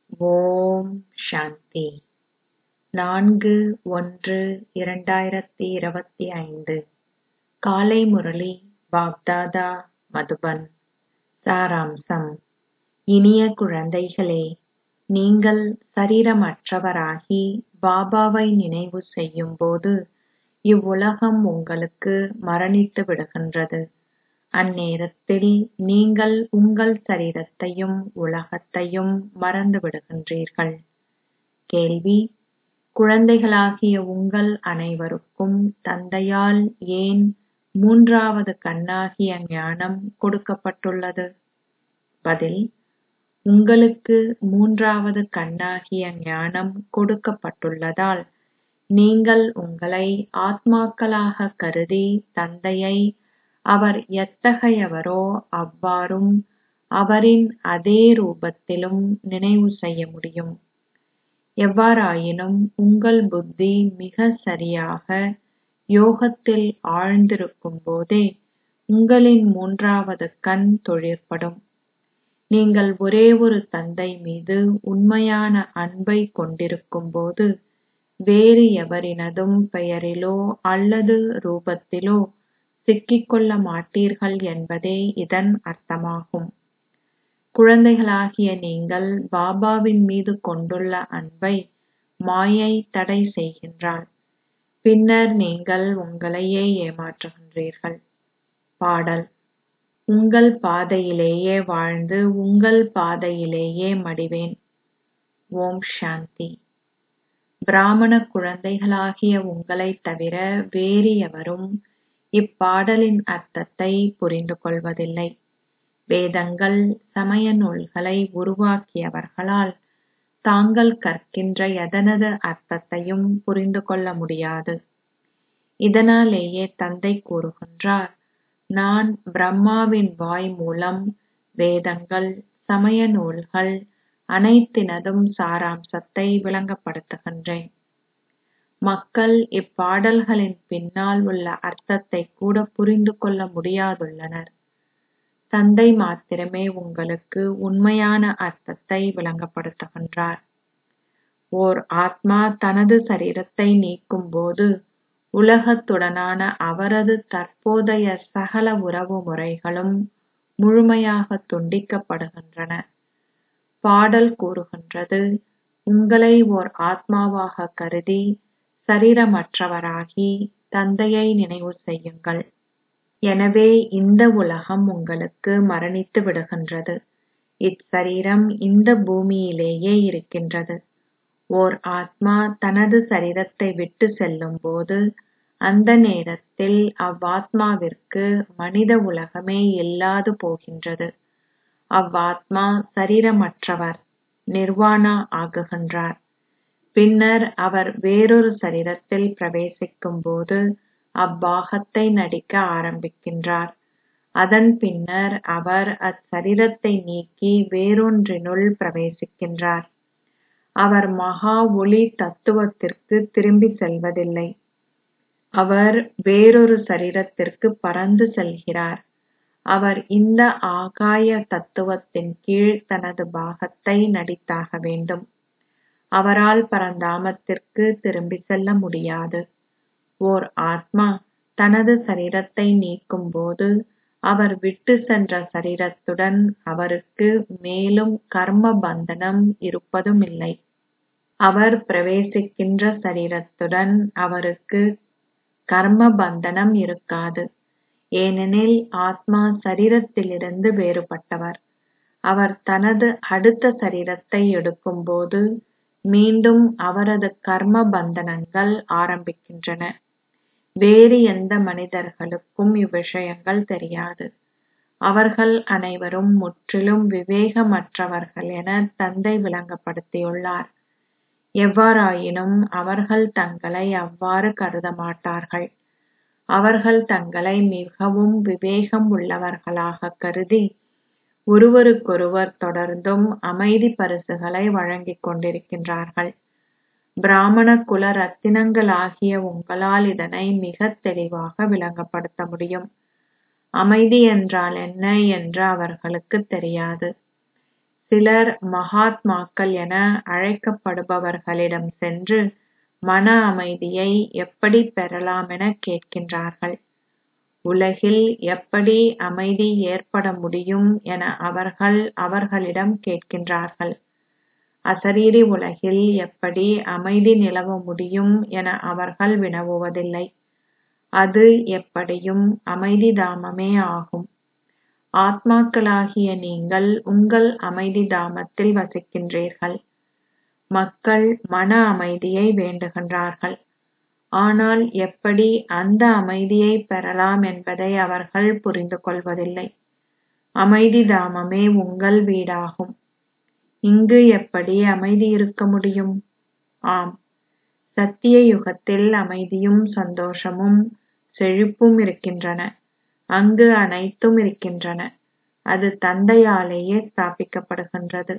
ஓம் சாந்தி நான்கு ஒன்று இரண்டாயிரத்தி இருபத்தி ஐந்து காலை முரளி பாப்தாதா மதுபன் சாராம்சம் இனிய குழந்தைகளே நீங்கள் சரீரமற்றவராகி பாபாவை நினைவு செய்யும்போது இவ்வுலகம் உங்களுக்கு மரணித்து விடுகின்றது அந்நேரத்தில் நீங்கள் உங்கள் சரீரத்தையும் உலகத்தையும் மறந்து விடுகின்றீர்கள் கேள்வி குழந்தைகளாகிய உங்கள் அனைவருக்கும் தந்தையால் ஏன் மூன்றாவது கண்ணாகிய ஞானம் கொடுக்கப்பட்டுள்ளது பதில் உங்களுக்கு மூன்றாவது கண்ணாகிய ஞானம் கொடுக்கப்பட்டுள்ளதால் நீங்கள் உங்களை ஆத்மாக்களாக கருதி தந்தையை அவர் எத்தகையவரோ அவ்வாறும் அவரின் அதே ரூபத்திலும் நினைவு செய்ய முடியும் எவ்வாறாயினும் உங்கள் புத்தி மிகச் சரியாக யோகத்தில் ஆழ்ந்திருக்கும் போதே உங்களின் மூன்றாவது கண் தொழிற்படும் நீங்கள் ஒரே ஒரு தந்தை மீது உண்மையான அன்பை கொண்டிருக்கும்போது வேறு எவரினதும் பெயரிலோ அல்லது ரூபத்திலோ சிக்கிக்கொள்ள மாட்டீர்கள் என்பதே இதன் அர்த்தமாகும் குழந்தைகளாகிய நீங்கள் பாபாவின் மீது கொண்டுள்ள அன்பை மாயை தடை செய்கின்றாள் பின்னர் நீங்கள் உங்களையே ஏமாற்றுகின்றீர்கள் பாடல் உங்கள் பாதையிலேயே வாழ்ந்து உங்கள் பாதையிலேயே மடிவேன் ஓம் சாந்தி பிராமண குழந்தைகளாகிய உங்களைத் தவிர வேறு எவரும் இப்பாடலின் அர்த்தத்தை புரிந்து கொள்வதில்லை வேதங்கள் சமய நூல்களை உருவாக்கியவர்களால் தாங்கள் கற்கின்ற எதனது அர்த்தத்தையும் புரிந்து கொள்ள முடியாது இதனாலேயே தந்தை கூறுகின்றார் நான் பிரம்மாவின் வாய் மூலம் வேதங்கள் சமய நூல்கள் அனைத்தினதும் சாராம்சத்தை விளங்கப்படுத்துகின்றேன் மக்கள் இப்பாடல்களின் பின்னால் உள்ள அர்த்தத்தை கூட புரிந்து கொள்ள முடியாதுள்ளனர் தந்தை மாத்திரமே உங்களுக்கு உண்மையான அர்த்தத்தை விளங்கப்படுத்துகின்றார் ஓர் ஆத்மா தனது சரீரத்தை நீக்கும்போது உலகத்துடனான அவரது தற்போதைய சகல உறவு முறைகளும் முழுமையாக துண்டிக்கப்படுகின்றன பாடல் கூறுகின்றது உங்களை ஓர் ஆத்மாவாக கருதி சரீரமற்றவராகி தந்தையை நினைவு செய்யுங்கள் எனவே இந்த உலகம் உங்களுக்கு மரணித்து விடுகின்றது இச்சரீரம் இந்த பூமியிலேயே இருக்கின்றது ஓர் ஆத்மா தனது சரீரத்தை விட்டு செல்லும்போது அந்த நேரத்தில் அவ்வாத்மாவிற்கு மனித உலகமே இல்லாது போகின்றது அவ்வாத்மா சரீரமற்றவர் நிர்வாணா ஆகுகின்றார் பின்னர் அவர் வேறொரு சரீரத்தில் பிரவேசிக்கும் போது அப்பாகத்தை நடிக்க ஆரம்பிக்கின்றார் அதன் பின்னர் அவர் அச்சரீரத்தை நீக்கி வேறொன்றினுள் பிரவேசிக்கின்றார் அவர் மகா ஒளி தத்துவத்திற்கு திரும்பி செல்வதில்லை அவர் வேறொரு சரீரத்திற்கு பறந்து செல்கிறார் அவர் இந்த ஆகாய தத்துவத்தின் கீழ் தனது பாகத்தை நடித்தாக வேண்டும் அவரால் பரந்தாமத்திற்கு திரும்பி செல்ல முடியாது ஓர் ஆத்மா தனது சரீரத்தை நீக்கும்போது அவர் விட்டு சென்ற சரீரத்துடன் அவருக்கு மேலும் கர்ம பந்தனம் இருப்பதுமில்லை அவர் பிரவேசிக்கின்ற சரீரத்துடன் அவருக்கு கர்ம பந்தனம் இருக்காது ஏனெனில் ஆத்மா சரீரத்திலிருந்து வேறுபட்டவர் அவர் தனது அடுத்த சரீரத்தை எடுக்கும்போது மீண்டும் அவரது கர்ம பந்தனங்கள் ஆரம்பிக்கின்றன வேறு எந்த மனிதர்களுக்கும் இவ்விஷயங்கள் தெரியாது அவர்கள் அனைவரும் முற்றிலும் விவேகமற்றவர்கள் என தந்தை விளங்கப்படுத்தியுள்ளார் எவ்வாறாயினும் அவர்கள் தங்களை அவ்வாறு கருத மாட்டார்கள் அவர்கள் தங்களை மிகவும் விவேகம் உள்ளவர்களாக கருதி ஒருவருக்கொருவர் தொடர்ந்தும் அமைதி பரிசுகளை வழங்கிக் கொண்டிருக்கின்றார்கள் பிராமண குல ரத்தினங்களாகிய உங்களால் இதனை மிகத் தெளிவாக விளங்கப்படுத்த முடியும் அமைதி என்றால் என்ன என்று அவர்களுக்கு தெரியாது சிலர் மகாத்மாக்கள் என அழைக்கப்படுபவர்களிடம் சென்று மன அமைதியை எப்படி பெறலாமென கேட்கின்றார்கள் உலகில் எப்படி அமைதி ஏற்பட முடியும் என அவர்கள் அவர்களிடம் கேட்கின்றார்கள் அசரீரி உலகில் எப்படி அமைதி நிலவ முடியும் என அவர்கள் வினவுவதில்லை அது எப்படியும் அமைதி தாமமே ஆகும் ஆத்மாக்களாகிய நீங்கள் உங்கள் அமைதி தாமத்தில் வசிக்கின்றீர்கள் மக்கள் மன அமைதியை வேண்டுகின்றார்கள் ஆனால் எப்படி அந்த அமைதியை பெறலாம் என்பதை அவர்கள் புரிந்து கொள்வதில்லை அமைதி தாமமே உங்கள் வீடாகும் இங்கு எப்படி அமைதி இருக்க முடியும் ஆம் சத்திய யுகத்தில் அமைதியும் சந்தோஷமும் செழிப்பும் இருக்கின்றன அங்கு அனைத்தும் இருக்கின்றன அது தந்தையாலேயே ஸ்தாபிக்கப்படுகின்றது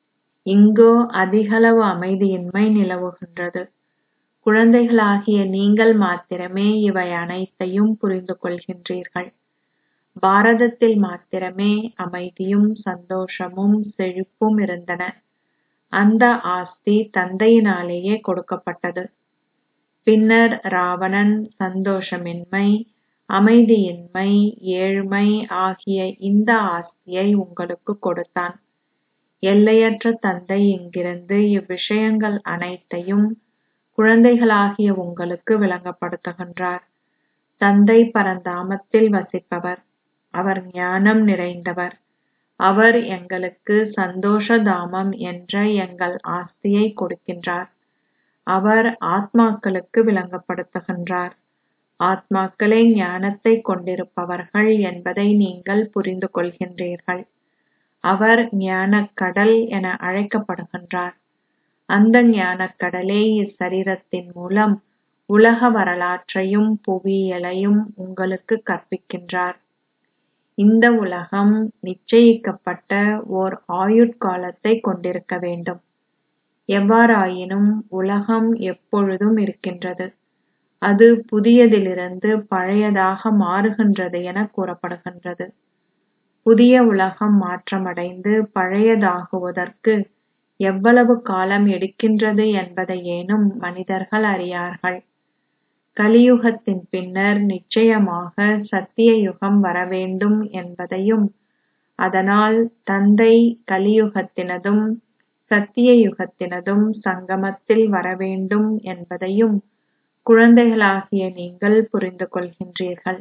இங்கோ அதிகளவு அமைதியின்மை நிலவுகின்றது குழந்தைகளாகிய நீங்கள் மாத்திரமே இவை அனைத்தையும் புரிந்து கொள்கின்றீர்கள் பாரதத்தில் மாத்திரமே அமைதியும் சந்தோஷமும் செழிப்பும் இருந்தன அந்த ஆஸ்தி தந்தையினாலேயே கொடுக்கப்பட்டது பின்னர் ராவணன் சந்தோஷமின்மை அமைதியின்மை ஏழ்மை ஆகிய இந்த ஆஸ்தியை உங்களுக்கு கொடுத்தான் எல்லையற்ற தந்தை இங்கிருந்து இவ்விஷயங்கள் அனைத்தையும் குழந்தைகளாகிய உங்களுக்கு விளங்கப்படுத்துகின்றார் தந்தை பரந்தாமத்தில் வசிப்பவர் அவர் ஞானம் நிறைந்தவர் அவர் எங்களுக்கு சந்தோஷ தாமம் என்ற எங்கள் ஆஸ்தியை கொடுக்கின்றார் அவர் ஆத்மாக்களுக்கு விளங்கப்படுத்துகின்றார் ஆத்மாக்களே ஞானத்தை கொண்டிருப்பவர்கள் என்பதை நீங்கள் புரிந்து கொள்கின்றீர்கள் அவர் ஞானக் கடல் என அழைக்கப்படுகின்றார் அந்த ஞானக் கடலே இச்சரீரத்தின் மூலம் உலக வரலாற்றையும் புவியியலையும் உங்களுக்கு கற்பிக்கின்றார் இந்த உலகம் நிச்சயிக்கப்பட்ட ஓர் ஆயுட்காலத்தை கொண்டிருக்க வேண்டும் எவ்வாறாயினும் உலகம் எப்பொழுதும் இருக்கின்றது அது புதியதிலிருந்து பழையதாக மாறுகின்றது என கூறப்படுகின்றது புதிய உலகம் மாற்றமடைந்து பழையதாகுவதற்கு எவ்வளவு காலம் எடுக்கின்றது என்பதையேனும் மனிதர்கள் அறியார்கள் கலியுகத்தின் பின்னர் நிச்சயமாக சத்திய யுகம் வரவேண்டும் என்பதையும் அதனால் தந்தை கலியுகத்தினதும் சத்திய யுகத்தினதும் சங்கமத்தில் வரவேண்டும் என்பதையும் குழந்தைகளாகிய நீங்கள் புரிந்து கொள்கின்றீர்கள்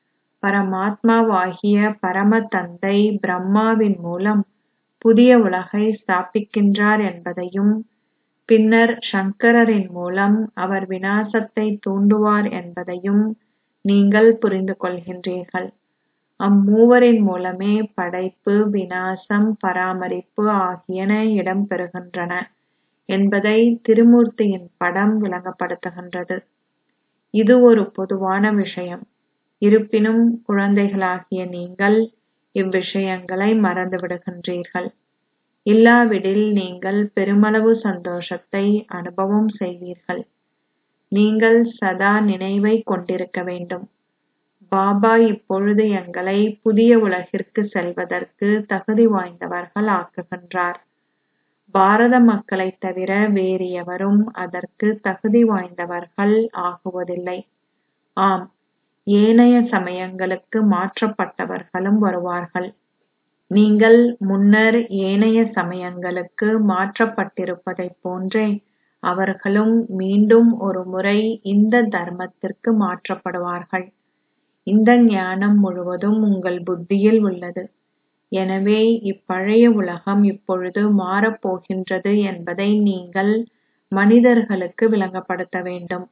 பரமாத்மாவாகிய பரம தந்தை பிரம்மாவின் மூலம் புதிய உலகை ஸ்தாபிக்கின்றார் என்பதையும் பின்னர் சங்கரரின் மூலம் அவர் விநாசத்தை தூண்டுவார் என்பதையும் நீங்கள் புரிந்து கொள்கின்றீர்கள் அம்மூவரின் மூலமே படைப்பு விநாசம் பராமரிப்பு ஆகியன இடம்பெறுகின்றன என்பதை திருமூர்த்தியின் படம் விளங்கப்படுத்துகின்றது இது ஒரு பொதுவான விஷயம் இருப்பினும் குழந்தைகளாகிய நீங்கள் இவ்விஷயங்களை மறந்துவிடுகின்றீர்கள் இல்லாவிடில் நீங்கள் பெருமளவு சந்தோஷத்தை அனுபவம் செய்வீர்கள் நீங்கள் சதா நினைவை கொண்டிருக்க வேண்டும் பாபா இப்பொழுது எங்களை புதிய உலகிற்கு செல்வதற்கு தகுதி வாய்ந்தவர்கள் ஆக்குகின்றார் பாரத மக்களைத் தவிர வேறு எவரும் அதற்கு தகுதி வாய்ந்தவர்கள் ஆகுவதில்லை ஆம் ஏனைய சமயங்களுக்கு மாற்றப்பட்டவர்களும் வருவார்கள் நீங்கள் முன்னர் ஏனைய சமயங்களுக்கு மாற்றப்பட்டிருப்பதைப் போன்றே அவர்களும் மீண்டும் ஒரு முறை இந்த தர்மத்திற்கு மாற்றப்படுவார்கள் இந்த ஞானம் முழுவதும் உங்கள் புத்தியில் உள்ளது எனவே இப்பழைய உலகம் இப்பொழுது மாறப்போகின்றது என்பதை நீங்கள் மனிதர்களுக்கு விளங்கப்படுத்த வேண்டும்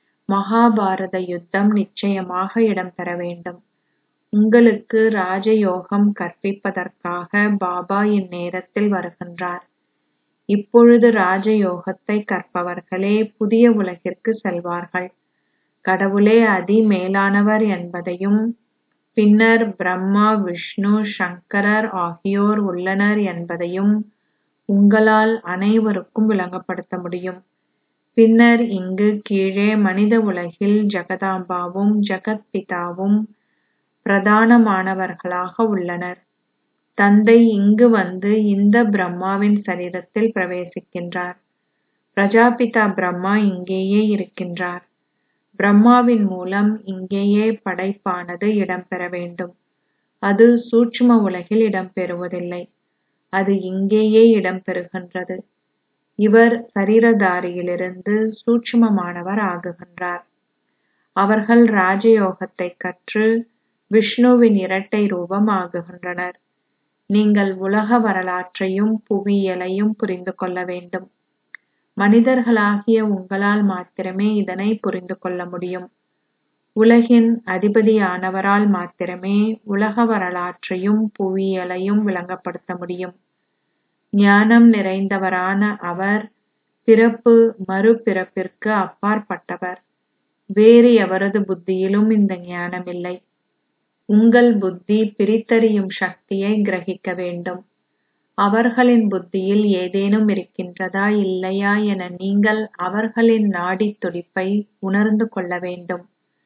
மகாபாரத யுத்தம் நிச்சயமாக இடம்பெற வேண்டும் உங்களுக்கு ராஜயோகம் கற்பிப்பதற்காக பாபா இந்நேரத்தில் வருகின்றார் இப்பொழுது ராஜயோகத்தை கற்பவர்களே புதிய உலகிற்கு செல்வார்கள் கடவுளே அதி மேலானவர் என்பதையும் பின்னர் பிரம்மா விஷ்ணு சங்கரர் ஆகியோர் உள்ளனர் என்பதையும் உங்களால் அனைவருக்கும் விளங்கப்படுத்த முடியும் பின்னர் இங்கு கீழே மனித உலகில் ஜெகதாம்பாவும் ஜெகத் பிதாவும் பிரதானமானவர்களாக உள்ளனர் தந்தை இங்கு வந்து இந்த பிரம்மாவின் சரீரத்தில் பிரவேசிக்கின்றார் பிரஜாபிதா பிரம்மா இங்கேயே இருக்கின்றார் பிரம்மாவின் மூலம் இங்கேயே படைப்பானது இடம்பெற வேண்டும் அது சூட்சும உலகில் இடம்பெறுவதில்லை அது இங்கேயே இடம்பெறுகின்றது இவர் சரீரதாரியிலிருந்து சூட்சுமமானவர் ஆகுகின்றார் அவர்கள் ராஜயோகத்தை கற்று விஷ்ணுவின் இரட்டை ரூபம் ஆகுகின்றனர் நீங்கள் உலக வரலாற்றையும் புவியியலையும் புரிந்து கொள்ள வேண்டும் மனிதர்களாகிய உங்களால் மாத்திரமே இதனை புரிந்து கொள்ள முடியும் உலகின் அதிபதியானவரால் மாத்திரமே உலக வரலாற்றையும் புவியியலையும் விளங்கப்படுத்த முடியும் ஞானம் நிறைந்தவரான அவர் பிறப்பு மறுபிறப்பிற்கு அப்பாற்பட்டவர் வேறு எவரது புத்தியிலும் இந்த ஞானம் இல்லை உங்கள் புத்தி பிரித்தறியும் சக்தியை கிரகிக்க வேண்டும் அவர்களின் புத்தியில் ஏதேனும் இருக்கின்றதா இல்லையா என நீங்கள் அவர்களின் நாடித் துடிப்பை உணர்ந்து கொள்ள வேண்டும்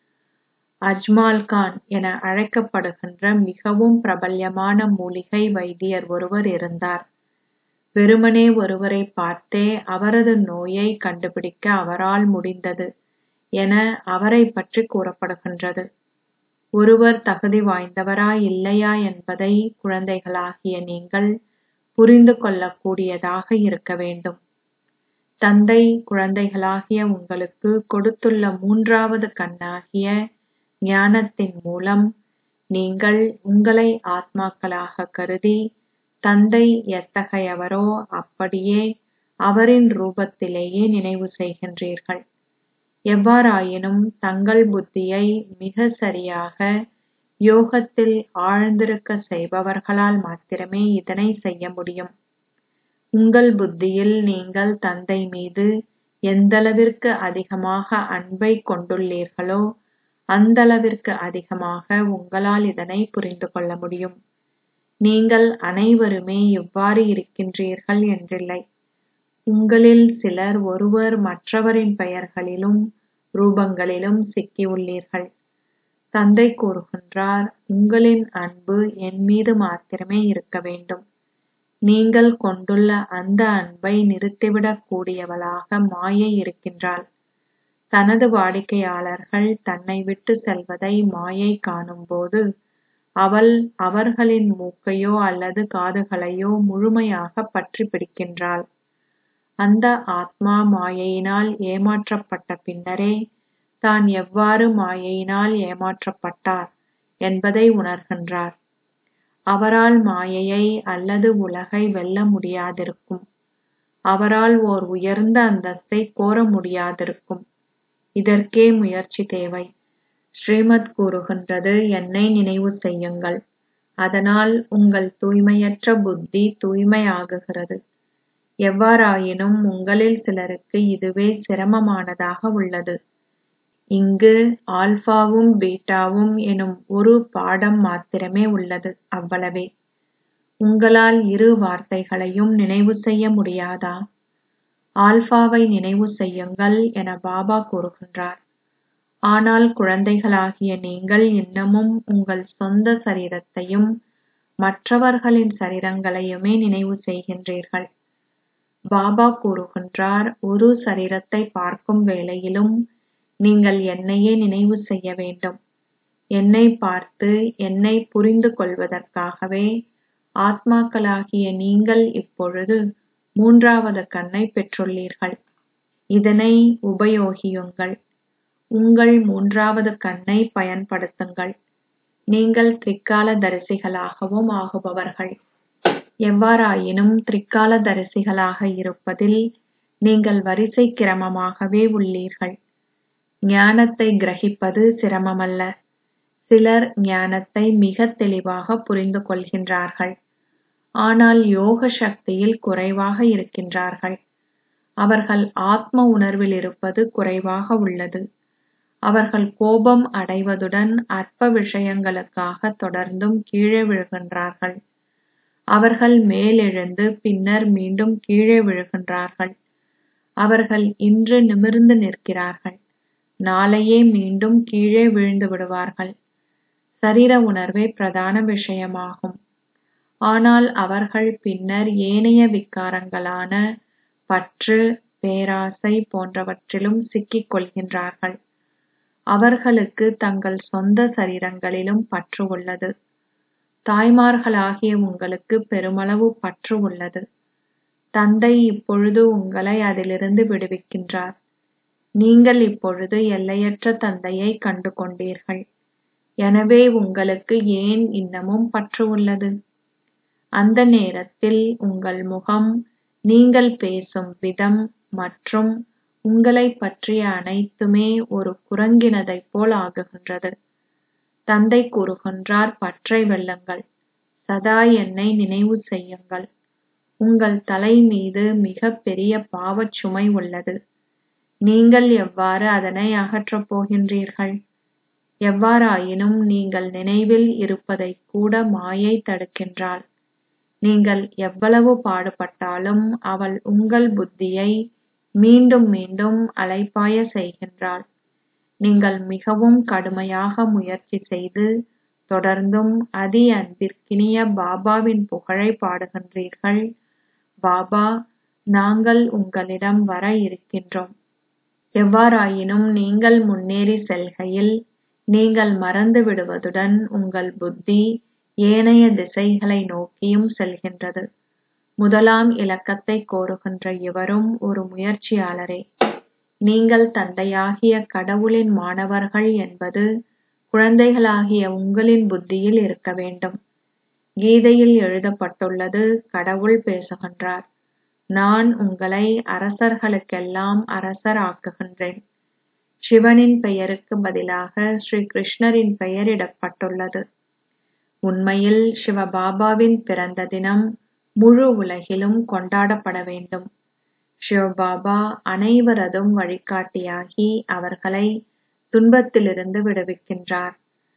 அஜ்மால் கான் என அழைக்கப்படுகின்ற மிகவும் பிரபல்யமான மூலிகை வைத்தியர் ஒருவர் இருந்தார் வெறுமனே ஒருவரை பார்த்தே அவரது நோயை கண்டுபிடிக்க அவரால் முடிந்தது என அவரை பற்றி கூறப்படுகின்றது ஒருவர் தகுதி வாய்ந்தவரா இல்லையா என்பதை குழந்தைகளாகிய நீங்கள் புரிந்து கொள்ளக்கூடியதாக இருக்க வேண்டும் தந்தை குழந்தைகளாகிய உங்களுக்கு கொடுத்துள்ள மூன்றாவது கண்ணாகிய ஞானத்தின் மூலம் நீங்கள் உங்களை ஆத்மாக்களாக கருதி தந்தை எத்தகையவரோ அப்படியே அவரின் ரூபத்திலேயே நினைவு செய்கின்றீர்கள் எவ்வாறாயினும் தங்கள் புத்தியை மிக சரியாக யோகத்தில் ஆழ்ந்திருக்க செய்பவர்களால் மாத்திரமே இதனை செய்ய முடியும் உங்கள் புத்தியில் நீங்கள் தந்தை மீது எந்தளவிற்கு அதிகமாக அன்பை கொண்டுள்ளீர்களோ அந்தளவிற்கு அதிகமாக உங்களால் இதனை புரிந்து கொள்ள முடியும் நீங்கள் அனைவருமே இவ்வாறு இருக்கின்றீர்கள் என்றில்லை உங்களில் சிலர் ஒருவர் மற்றவரின் பெயர்களிலும் ரூபங்களிலும் சிக்கியுள்ளீர்கள் தந்தை கூறுகின்றார் உங்களின் அன்பு என் மீது மாத்திரமே இருக்க வேண்டும் நீங்கள் கொண்டுள்ள அந்த அன்பை நிறுத்திவிடக் கூடியவளாக மாயை இருக்கின்றாள் தனது வாடிக்கையாளர்கள் தன்னை விட்டு செல்வதை மாயை காணும்போது அவள் அவர்களின் மூக்கையோ அல்லது காதுகளையோ முழுமையாக பற்றி பிடிக்கின்றாள் அந்த ஆத்மா மாயையினால் ஏமாற்றப்பட்ட பின்னரே தான் எவ்வாறு மாயையினால் ஏமாற்றப்பட்டார் என்பதை உணர்கின்றார் அவரால் மாயையை அல்லது உலகை வெல்ல முடியாதிருக்கும் அவரால் ஓர் உயர்ந்த அந்தஸ்தை கோர முடியாதிருக்கும் இதற்கே முயற்சி தேவை ஸ்ரீமத் கூறுகின்றது என்னை நினைவு செய்யுங்கள் அதனால் உங்கள் தூய்மையற்ற புத்தி தூய்மையாகுகிறது எவ்வாறாயினும் உங்களில் சிலருக்கு இதுவே சிரமமானதாக உள்ளது இங்கு ஆல்பாவும் பீட்டாவும் எனும் ஒரு பாடம் மாத்திரமே உள்ளது அவ்வளவே உங்களால் இரு வார்த்தைகளையும் நினைவு செய்ய முடியாதா ஆல்பாவை நினைவு செய்யுங்கள் என பாபா கூறுகின்றார் ஆனால் குழந்தைகளாகிய நீங்கள் இன்னமும் உங்கள் சொந்த சரீரத்தையும் மற்றவர்களின் சரீரங்களையுமே நினைவு செய்கின்றீர்கள் பாபா கூறுகின்றார் ஒரு சரீரத்தை பார்க்கும் வேளையிலும் நீங்கள் என்னையே நினைவு செய்ய வேண்டும் என்னை பார்த்து என்னை புரிந்து கொள்வதற்காகவே ஆத்மாக்களாகிய நீங்கள் இப்பொழுது மூன்றாவது கண்ணை பெற்றுள்ளீர்கள் இதனை உபயோகியுங்கள் உங்கள் மூன்றாவது கண்ணை பயன்படுத்துங்கள் நீங்கள் திரிகால தரிசிகளாகவும் ஆகுபவர்கள் எவ்வாறாயினும் திரிகால தரிசிகளாக இருப்பதில் நீங்கள் வரிசை கிரமமாகவே உள்ளீர்கள் ஞானத்தை கிரகிப்பது சிரமமல்ல சிலர் ஞானத்தை மிக தெளிவாக புரிந்து கொள்கின்றார்கள் ஆனால் யோக சக்தியில் குறைவாக இருக்கின்றார்கள் அவர்கள் ஆத்ம உணர்வில் இருப்பது குறைவாக உள்ளது அவர்கள் கோபம் அடைவதுடன் அற்ப விஷயங்களுக்காக தொடர்ந்தும் கீழே விழுகின்றார்கள் அவர்கள் மேலெழுந்து பின்னர் மீண்டும் கீழே விழுகின்றார்கள் அவர்கள் இன்று நிமிர்ந்து நிற்கிறார்கள் நாளையே மீண்டும் கீழே விழுந்து விடுவார்கள் சரீர உணர்வே பிரதான விஷயமாகும் ஆனால் அவர்கள் பின்னர் ஏனைய விகாரங்களான பற்று பேராசை போன்றவற்றிலும் சிக்கிக் கொள்கின்றார்கள் அவர்களுக்கு தங்கள் சொந்த சரீரங்களிலும் பற்று உள்ளது தாய்மார்களாகிய உங்களுக்கு பெருமளவு பற்று உள்ளது தந்தை இப்பொழுது உங்களை அதிலிருந்து விடுவிக்கின்றார் நீங்கள் இப்பொழுது எல்லையற்ற தந்தையை கண்டு கொண்டீர்கள் எனவே உங்களுக்கு ஏன் இன்னமும் பற்று உள்ளது அந்த நேரத்தில் உங்கள் முகம் நீங்கள் பேசும் விதம் மற்றும் உங்களைப் பற்றிய அனைத்துமே ஒரு குரங்கினதைப் போல் ஆகுகின்றது தந்தை கூறுகின்றார் பற்றை வெல்லுங்கள் சதா என்னை நினைவு செய்யுங்கள் உங்கள் தலை மீது மிகப் பெரிய பாவச் சுமை உள்ளது நீங்கள் எவ்வாறு அதனை அகற்றப் போகின்றீர்கள் எவ்வாறாயினும் நீங்கள் நினைவில் இருப்பதைக் கூட மாயை தடுக்கின்றாள் நீங்கள் எவ்வளவு பாடுபட்டாலும் அவள் உங்கள் புத்தியை மீண்டும் மீண்டும் அலைபாய செய்கின்றாள் நீங்கள் மிகவும் கடுமையாக முயற்சி செய்து தொடர்ந்தும் அதி அன்பிற்கினிய பாபாவின் புகழை பாடுகின்றீர்கள் பாபா நாங்கள் உங்களிடம் வர இருக்கின்றோம் எவ்வாறாயினும் நீங்கள் முன்னேறி செல்கையில் நீங்கள் மறந்து விடுவதுடன் உங்கள் புத்தி ஏனைய திசைகளை நோக்கியும் செல்கின்றது முதலாம் இலக்கத்தை கோருகின்ற இவரும் ஒரு முயற்சியாளரே நீங்கள் தந்தையாகிய கடவுளின் மாணவர்கள் என்பது குழந்தைகளாகிய உங்களின் புத்தியில் இருக்க வேண்டும் கீதையில் எழுதப்பட்டுள்ளது கடவுள் பேசுகின்றார் நான் உங்களை அரசர்களுக்கெல்லாம் அரசர் ஆக்குகின்றேன் சிவனின் பெயருக்கு பதிலாக ஸ்ரீ கிருஷ்ணரின் பெயர் இடப்பட்டுள்ளது உண்மையில் சிவபாபாவின் பிறந்த தினம் முழு உலகிலும் கொண்டாடப்பட வேண்டும் சிவபாபா அனைவரதும் வழிகாட்டியாகி அவர்களை துன்பத்திலிருந்து விடுவிக்கின்றார்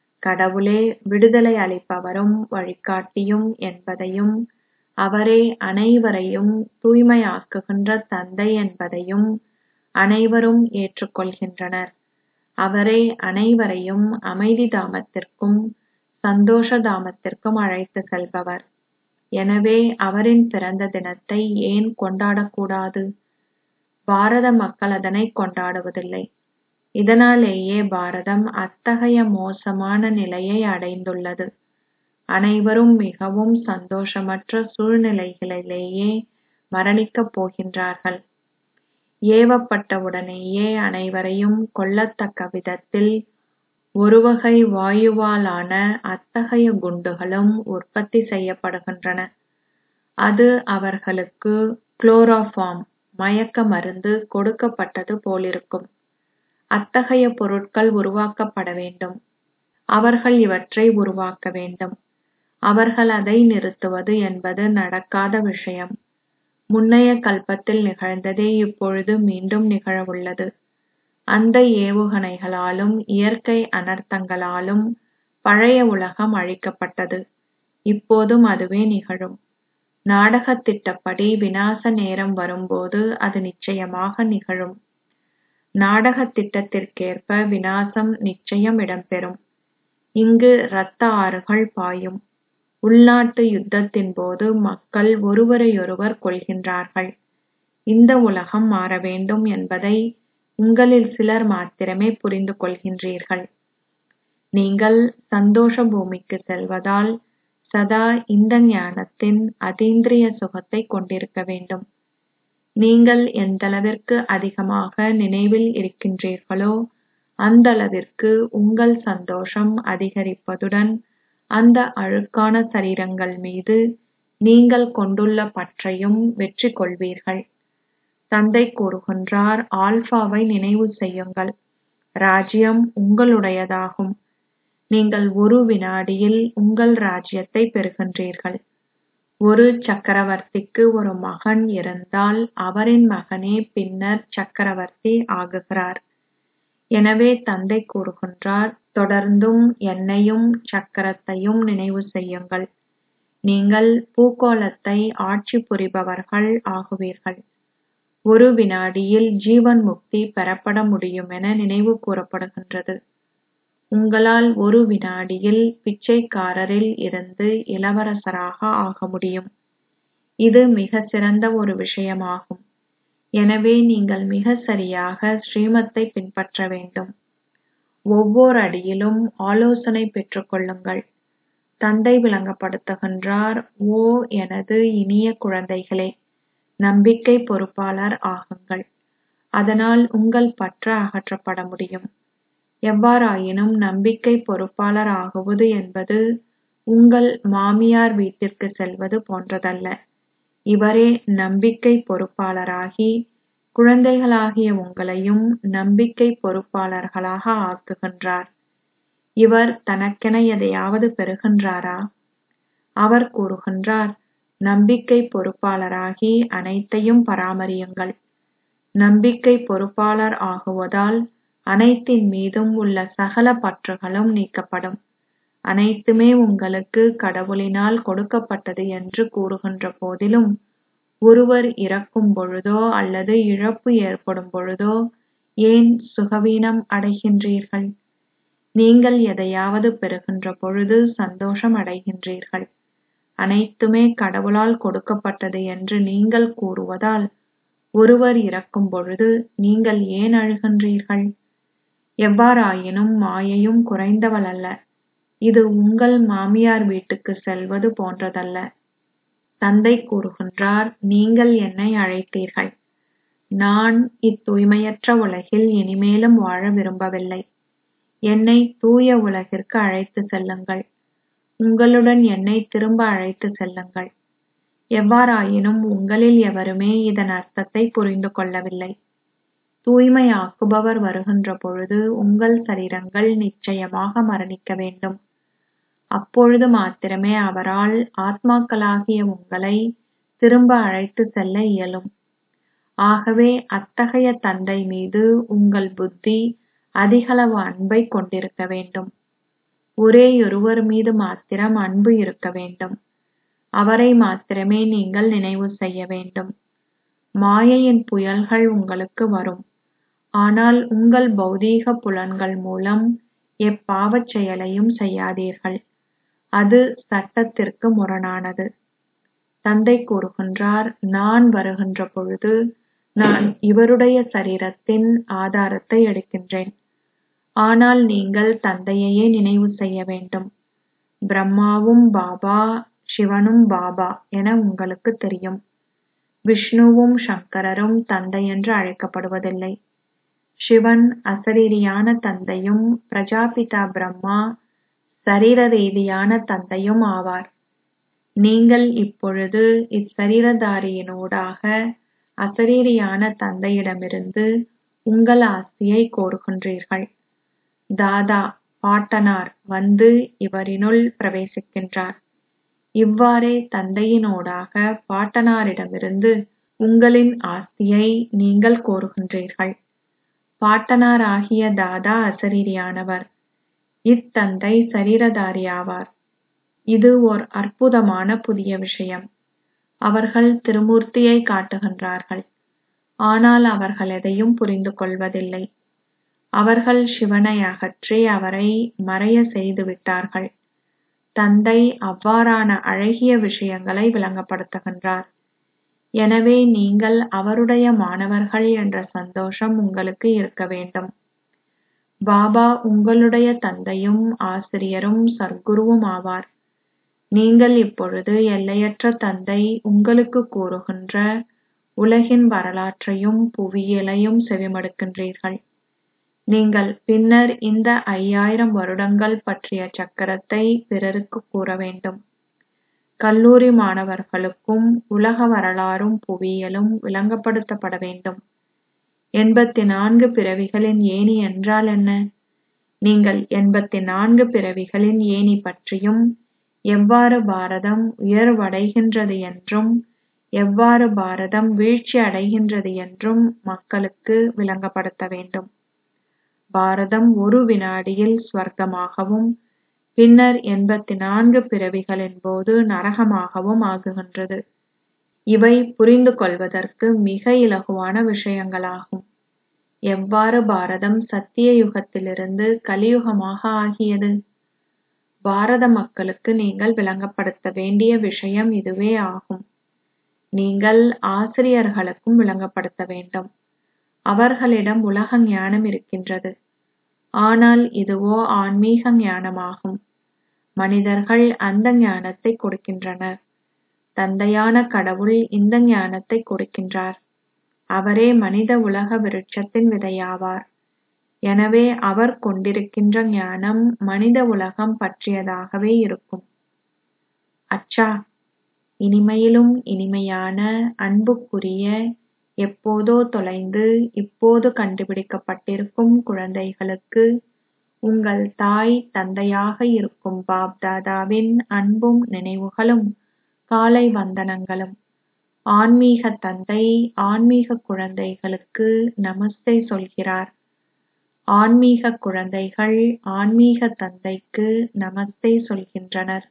கடவுளே விடுதலை அளிப்பவரும் வழிகாட்டியும் என்பதையும் அவரே அனைவரையும் தூய்மையாக்குகின்ற தந்தை என்பதையும் அனைவரும் ஏற்றுக்கொள்கின்றனர் அவரே அனைவரையும் அமைதி தாமத்திற்கும் சந்தோஷ தாமத்திற்கும் அழைத்து செல்பவர் எனவே அவரின் பிறந்த தினத்தை ஏன் கொண்டாடக்கூடாது பாரத மக்கள் அதனை கொண்டாடுவதில்லை இதனாலேயே பாரதம் அத்தகைய மோசமான நிலையை அடைந்துள்ளது அனைவரும் மிகவும் சந்தோஷமற்ற சூழ்நிலைகளிலேயே மரணிக்கப் போகின்றார்கள் ஏவப்பட்டவுடனேயே அனைவரையும் கொல்லத்தக்க விதத்தில் ஒருவகை வாயுவாலான அத்தகைய குண்டுகளும் உற்பத்தி செய்யப்படுகின்றன அது அவர்களுக்கு குளோரோஃபார்ம் மயக்க மருந்து கொடுக்கப்பட்டது போலிருக்கும் அத்தகைய பொருட்கள் உருவாக்கப்பட வேண்டும் அவர்கள் இவற்றை உருவாக்க வேண்டும் அவர்கள் அதை நிறுத்துவது என்பது நடக்காத விஷயம் முன்னைய கல்பத்தில் நிகழ்ந்ததே இப்பொழுது மீண்டும் நிகழவுள்ளது அந்த ஏவுகணைகளாலும் இயற்கை அனர்த்தங்களாலும் பழைய உலகம் அழிக்கப்பட்டது இப்போதும் அதுவே நிகழும் நாடகத் திட்டப்படி விநாச நேரம் வரும்போது அது நிச்சயமாக நிகழும் நாடகத் திட்டத்திற்கேற்ப விநாசம் நிச்சயம் இடம்பெறும் இங்கு இரத்த ஆறுகள் பாயும் உள்நாட்டு யுத்தத்தின் போது மக்கள் ஒருவரையொருவர் கொல்கின்றார்கள் இந்த உலகம் மாற வேண்டும் என்பதை உங்களில் சிலர் மாத்திரமே புரிந்து கொள்கின்றீர்கள் நீங்கள் சந்தோஷ பூமிக்கு செல்வதால் சதா இந்த ஞானத்தின் அதீந்திரிய சுகத்தை கொண்டிருக்க வேண்டும் நீங்கள் எந்தளவிற்கு அதிகமாக நினைவில் இருக்கின்றீர்களோ அந்தளவிற்கு உங்கள் சந்தோஷம் அதிகரிப்பதுடன் அந்த அழுக்கான சரீரங்கள் மீது நீங்கள் கொண்டுள்ள பற்றையும் வெற்றி கொள்வீர்கள் தந்தை கூறுகின்றார் ஆல்பாவை நினைவு செய்யுங்கள் ராஜ்யம் உங்களுடையதாகும் நீங்கள் ஒரு வினாடியில் உங்கள் ராஜ்யத்தை பெறுகின்றீர்கள் ஒரு சக்கரவர்த்திக்கு ஒரு மகன் இருந்தால் அவரின் மகனே பின்னர் சக்கரவர்த்தி ஆகுகிறார் எனவே தந்தை கூறுகின்றார் தொடர்ந்தும் என்னையும் சக்கரத்தையும் நினைவு செய்யுங்கள் நீங்கள் பூகோளத்தை ஆட்சி புரிபவர்கள் ஆகுவீர்கள் ஒரு வினாடியில் ஜீவன் முக்தி பெறப்பட முடியுமென நினைவு கூறப்படுகின்றது உங்களால் ஒரு வினாடியில் பிச்சைக்காரரில் இருந்து இளவரசராக ஆக முடியும் இது மிகச் சிறந்த ஒரு விஷயமாகும் எனவே நீங்கள் மிகச் சரியாக ஸ்ரீமத்தை பின்பற்ற வேண்டும் ஒவ்வொரு அடியிலும் ஆலோசனை பெற்றுக் கொள்ளுங்கள் தந்தை விளங்கப்படுத்துகின்றார் ஓ எனது இனிய குழந்தைகளே நம்பிக்கை பொறுப்பாளர் ஆகுங்கள் அதனால் உங்கள் பற்று அகற்றப்பட முடியும் எவ்வாறாயினும் நம்பிக்கை பொறுப்பாளர் ஆகுவது என்பது உங்கள் மாமியார் வீட்டிற்கு செல்வது போன்றதல்ல இவரே நம்பிக்கை பொறுப்பாளராகி குழந்தைகளாகிய உங்களையும் நம்பிக்கை பொறுப்பாளர்களாக ஆக்குகின்றார் இவர் தனக்கென எதையாவது பெறுகின்றாரா அவர் கூறுகின்றார் நம்பிக்கை பொறுப்பாளராகி அனைத்தையும் பராமரியுங்கள் நம்பிக்கை பொறுப்பாளர் ஆகுவதால் அனைத்தின் மீதும் உள்ள சகல பற்றுகளும் நீக்கப்படும் அனைத்துமே உங்களுக்கு கடவுளினால் கொடுக்கப்பட்டது என்று கூறுகின்ற போதிலும் ஒருவர் இறக்கும் பொழுதோ அல்லது இழப்பு ஏற்படும் பொழுதோ ஏன் சுகவீனம் அடைகின்றீர்கள் நீங்கள் எதையாவது பெறுகின்ற பொழுது சந்தோஷம் அடைகின்றீர்கள் அனைத்துமே கடவுளால் கொடுக்கப்பட்டது என்று நீங்கள் கூறுவதால் ஒருவர் இறக்கும் பொழுது நீங்கள் ஏன் அழுகின்றீர்கள் எவ்வாறாயினும் மாயையும் குறைந்தவள் அல்ல இது உங்கள் மாமியார் வீட்டுக்கு செல்வது போன்றதல்ல தந்தை கூறுகின்றார் நீங்கள் என்னை அழைத்தீர்கள் நான் இத்தூய்மையற்ற உலகில் இனிமேலும் வாழ விரும்பவில்லை என்னை தூய உலகிற்கு அழைத்து செல்லுங்கள் உங்களுடன் என்னை திரும்ப அழைத்து செல்லுங்கள் எவ்வாறாயினும் உங்களில் எவருமே இதன் அர்த்தத்தை புரிந்து கொள்ளவில்லை தூய்மையாக்குபவர் வருகின்ற பொழுது உங்கள் சரீரங்கள் நிச்சயமாக மரணிக்க வேண்டும் அப்பொழுது மாத்திரமே அவரால் ஆத்மாக்களாகிய உங்களை திரும்ப அழைத்து செல்ல இயலும் ஆகவே அத்தகைய தந்தை மீது உங்கள் புத்தி அதிகளவு அன்பை கொண்டிருக்க வேண்டும் ஒரேயொருவர் மீது மாத்திரம் அன்பு இருக்க வேண்டும் அவரை மாத்திரமே நீங்கள் நினைவு செய்ய வேண்டும் மாயையின் புயல்கள் உங்களுக்கு வரும் ஆனால் உங்கள் பௌதீக புலன்கள் மூலம் எப்பாவச் செயலையும் செய்யாதீர்கள் அது சட்டத்திற்கு முரணானது தந்தை கூறுகின்றார் நான் வருகின்ற பொழுது நான் இவருடைய சரீரத்தின் ஆதாரத்தை எடுக்கின்றேன் ஆனால் நீங்கள் தந்தையையே நினைவு செய்ய வேண்டும் பிரம்மாவும் பாபா சிவனும் பாபா என உங்களுக்கு தெரியும் விஷ்ணுவும் சங்கரரும் தந்தை என்று அழைக்கப்படுவதில்லை சிவன் அசரீரியான தந்தையும் பிரஜாபிதா பிரம்மா சரீர ரீதியான தந்தையும் ஆவார் நீங்கள் இப்பொழுது இச்சரீரதாரியினூடாக அசரீரியான தந்தையிடமிருந்து உங்கள் ஆஸ்தியை கோருகின்றீர்கள் தாதா பாட்டனார் வந்து இவரினுள் பிரவேசிக்கின்றார் இவ்வாறே தந்தையினூடாக பாட்டனாரிடமிருந்து உங்களின் ஆஸ்தியை நீங்கள் கோருகின்றீர்கள் பாட்டனாராகிய தாதா அசரீரியானவர் இத்தந்தை சரீரதாரி ஆவார் இது ஓர் அற்புதமான புதிய விஷயம் அவர்கள் திருமூர்த்தியை காட்டுகின்றார்கள் ஆனால் அவர்கள் எதையும் புரிந்து கொள்வதில்லை அவர்கள் சிவனை அகற்றி அவரை மறைய செய்து விட்டார்கள் தந்தை அவ்வாறான அழகிய விஷயங்களை விளங்கப்படுத்துகின்றார் எனவே நீங்கள் அவருடைய மாணவர்கள் என்ற சந்தோஷம் உங்களுக்கு இருக்க வேண்டும் பாபா உங்களுடைய தந்தையும் ஆசிரியரும் சர்க்குருவும் ஆவார் நீங்கள் இப்பொழுது எல்லையற்ற தந்தை உங்களுக்கு கூறுகின்ற உலகின் வரலாற்றையும் புவியியலையும் செவிமடுக்கின்றீர்கள் நீங்கள் பின்னர் இந்த ஐயாயிரம் வருடங்கள் பற்றிய சக்கரத்தை பிறருக்கு கூற வேண்டும் கல்லூரி மாணவர்களுக்கும் உலக வரலாறும் புவியியலும் விளங்கப்படுத்தப்பட வேண்டும் எண்பத்தி நான்கு பிறவிகளின் ஏணி என்றால் என்ன நீங்கள் எண்பத்தி நான்கு பிறவிகளின் ஏணி பற்றியும் எவ்வாறு பாரதம் உயர்வடைகின்றது என்றும் எவ்வாறு பாரதம் வீழ்ச்சி அடைகின்றது என்றும் மக்களுக்கு விளங்கப்படுத்த வேண்டும் பாரதம் ஒரு வினாடியில் ஸ்வர்க்கமாகவும் பின்னர் எண்பத்தி நான்கு பிறவிகளின் போது நரகமாகவும் ஆகுகின்றது இவை புரிந்து கொள்வதற்கு மிக இலகுவான விஷயங்களாகும் எவ்வாறு பாரதம் சத்திய யுகத்திலிருந்து கலியுகமாக ஆகியது பாரத மக்களுக்கு நீங்கள் விளங்கப்படுத்த வேண்டிய விஷயம் இதுவே ஆகும் நீங்கள் ஆசிரியர்களுக்கும் விளங்கப்படுத்த வேண்டும் அவர்களிடம் உலக ஞானம் இருக்கின்றது ஆனால் இதுவோ ஆன்மீக ஞானமாகும் மனிதர்கள் அந்த ஞானத்தை கொடுக்கின்றனர் தந்தையான கடவுள் இந்த ஞானத்தை கொடுக்கின்றார் அவரே மனித உலக விருட்சத்தின் விதையாவார் எனவே அவர் கொண்டிருக்கின்ற ஞானம் மனித உலகம் பற்றியதாகவே இருக்கும் அச்சா இனிமையிலும் இனிமையான அன்புக்குரிய எப்போதோ தொலைந்து இப்போது கண்டுபிடிக்கப்பட்டிருக்கும் குழந்தைகளுக்கு உங்கள் தாய் தந்தையாக இருக்கும் பாப் தாதாவின் அன்பும் நினைவுகளும் காலை வந்தனங்களும் ஆன்மீக தந்தை ஆன்மீக குழந்தைகளுக்கு நமஸ்தே சொல்கிறார் ஆன்மீக குழந்தைகள் ஆன்மீக தந்தைக்கு நமஸ்தே சொல்கின்றனர்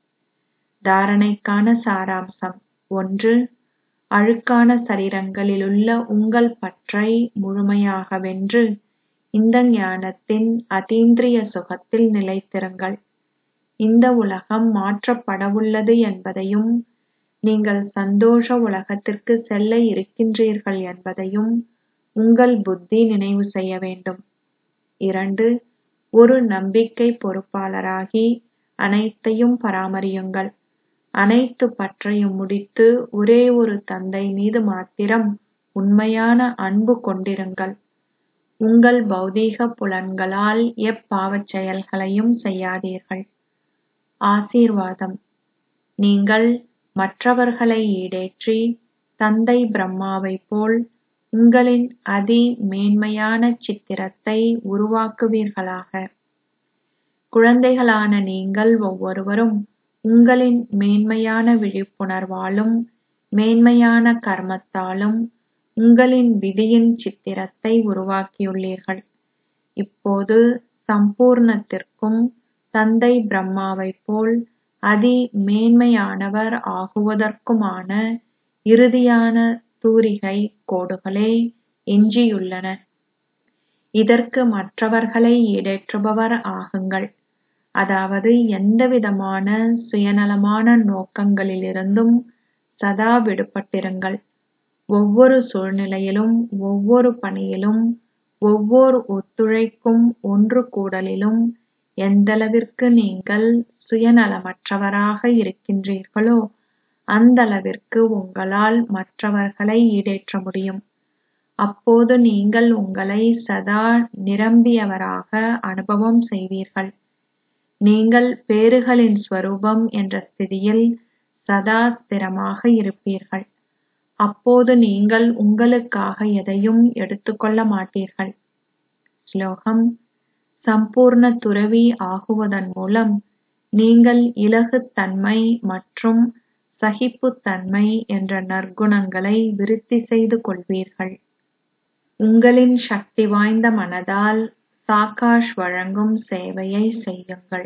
தாரணைக்கான சாராம்சம் ஒன்று அழுக்கான சரீரங்களிலுள்ள உங்கள் பற்றை முழுமையாக வென்று இந்த ஞானத்தின் அதீந்திரிய சுகத்தில் நிலைத்திருங்கள் இந்த உலகம் மாற்றப்படவுள்ளது என்பதையும் நீங்கள் சந்தோஷ உலகத்திற்கு செல்ல இருக்கின்றீர்கள் என்பதையும் உங்கள் புத்தி நினைவு செய்ய வேண்டும் இரண்டு ஒரு நம்பிக்கை பொறுப்பாளராகி அனைத்தையும் பராமரியுங்கள் அனைத்து பற்றையும் முடித்து ஒரே ஒரு தந்தை மீது மாத்திரம் உண்மையான அன்பு கொண்டிருங்கள் உங்கள் பௌதீக புலன்களால் எப்பாவச் செயல்களையும் செய்யாதீர்கள் ஆசீர்வாதம் நீங்கள் மற்றவர்களை ஈடேற்றி தந்தை பிரம்மாவைப் போல் உங்களின் அதி மேன்மையான சித்திரத்தை உருவாக்குவீர்களாக குழந்தைகளான நீங்கள் ஒவ்வொருவரும் உங்களின் மேன்மையான விழிப்புணர்வாலும் மேன்மையான கர்மத்தாலும் உங்களின் விதியின் சித்திரத்தை உருவாக்கியுள்ளீர்கள் இப்போது சம்பூர்ணத்திற்கும் தந்தை பிரம்மாவைப் போல் அதி மேன்மையானவர் ஆகுவதற்குமான இறுதியான தூரிகை கோடுகளே எஞ்சியுள்ளன இதற்கு மற்றவர்களை ஈடேற்றுபவர் ஆகுங்கள் அதாவது எந்தவிதமான சுயநலமான நோக்கங்களிலிருந்தும் சதா விடுபட்டிருங்கள் ஒவ்வொரு சூழ்நிலையிலும் ஒவ்வொரு பணியிலும் ஒவ்வொரு ஒத்துழைக்கும் ஒன்று கூடலிலும் எந்தளவிற்கு நீங்கள் சுயநலமற்றவராக இருக்கின்றீர்களோ அந்தளவிற்கு உங்களால் மற்றவர்களை ஈடேற்ற முடியும் அப்போது நீங்கள் உங்களை சதா நிரம்பியவராக அனுபவம் செய்வீர்கள் நீங்கள் பேறுகளின் ஸ்வரூபம் என்ற ஸ்திதியில் சதா ஸ்திரமாக இருப்பீர்கள் அப்போது நீங்கள் உங்களுக்காக எதையும் எடுத்துக்கொள்ள மாட்டீர்கள் ஸ்லோகம் சம்பூர்ண துறவி ஆகுவதன் மூலம் நீங்கள் இலகுத்தன்மை மற்றும் சகிப்புத்தன்மை என்ற நற்குணங்களை விருத்தி செய்து கொள்வீர்கள் உங்களின் சக்தி வாய்ந்த மனதால் சாகாஷ் வழங்கும் சேவையை செய்யுங்கள்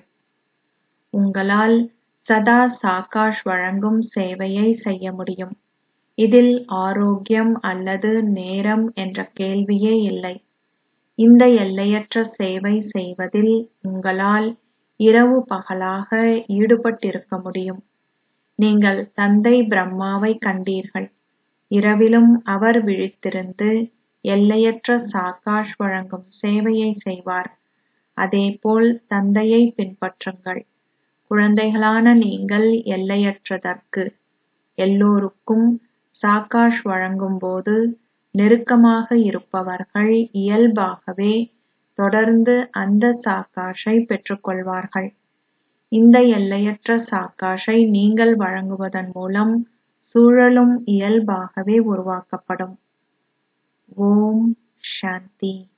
உங்களால் சதா சாகாஷ் வழங்கும் சேவையை செய்ய முடியும் இதில் ஆரோக்கியம் அல்லது நேரம் என்ற கேள்வியே இல்லை இந்த எல்லையற்ற சேவை செய்வதில் உங்களால் இரவு பகலாக ஈடுபட்டிருக்க முடியும் நீங்கள் தந்தை பிரம்மாவை கண்டீர்கள் இரவிலும் அவர் விழித்திருந்து எல்லையற்ற சாகாஷ் வழங்கும் சேவையை செய்வார் அதேபோல் தந்தையை பின்பற்றுங்கள் குழந்தைகளான நீங்கள் எல்லையற்றதற்கு எல்லோருக்கும் சாகாஷ் வழங்கும்போது நெருக்கமாக இருப்பவர்கள் இயல்பாகவே தொடர்ந்து அந்த சாகாஷை பெற்றுக்கொள்வார்கள் இந்த எல்லையற்ற சாகாஷை நீங்கள் வழங்குவதன் மூலம் சூழலும் இயல்பாகவே உருவாக்கப்படும் ஓம் சாந்தி